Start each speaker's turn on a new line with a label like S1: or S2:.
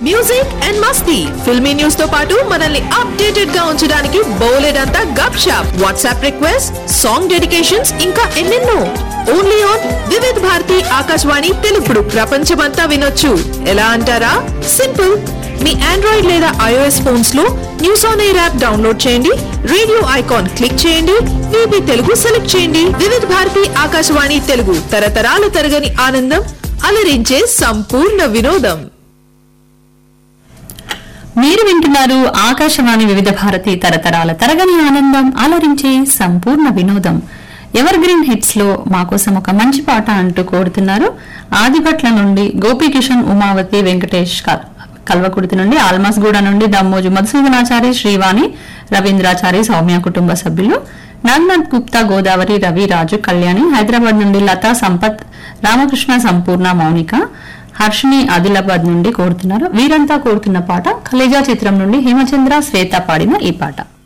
S1: music and మస్తీ filmy news తో పాటు మనల్ని అప్డేటెడ్ గా ఉంచడానికి బోలెడంతా gupshup WhatsApp request song dedications ఇంకా ఎన్నెన్నో ఓన్లీ ఆన్ వివిధ్ భారతి ఆకాశవాణి తెలుగుడు ప్రపంచమంతా వినొచ్చు ఎలా అంటారా సింపుల్ మీ ఆండ్రాయిడ్ లేదా ఐఓఎస్ ఫోన్స్ లో news on air app download చేయండి రేడియో ఐకాన్ క్లిక్ చేయండి వీబీ తెలుగు సెలెక్ట్ చేయండి వివిధ భారతి ఆకాశవాణి తెలుగు తరతరాల తరగని ఆనందం అలరించే సంపూర్ణ వినోదం
S2: మీరు వింటున్నారు ఆకాశవాణి వివిధ భారతి తరతరాల తరగని ఆనందం అలరించే సంపూర్ణ వినోదం ఎవర్ గ్రీన్ హిట్స్ లో మా కోసం ఒక మంచి పాట అంటూ కోరుతున్నారు ఆదిభట్ల నుండి గోపీకిషన్ ఉమావతి వెంకటేష్ కల్- కల్వకుర్తి నుండి ఆల్మాస్గూడ నుండి దమ్మోజు మధుసూదనాచారి శ్రీవాణి రవీంద్రాచారి సౌమ్య కుటుంబ సభ్యులు నాగనాథ్ గుప్తా గోదావరి రవి రాజు కళ్యాణి హైదరాబాద్ నుండి లతా సంపత్ రామకృష్ణ సంపూర్ణ మౌనిక హర్షిని ఆదిలాబాద్ నుండి కోరుతున్నారు వీరంతా కోరుతున్న పాట ఖలేజా చిత్రం నుండి హేమచంద్ర శ్వేత పాడిన ఈ పాట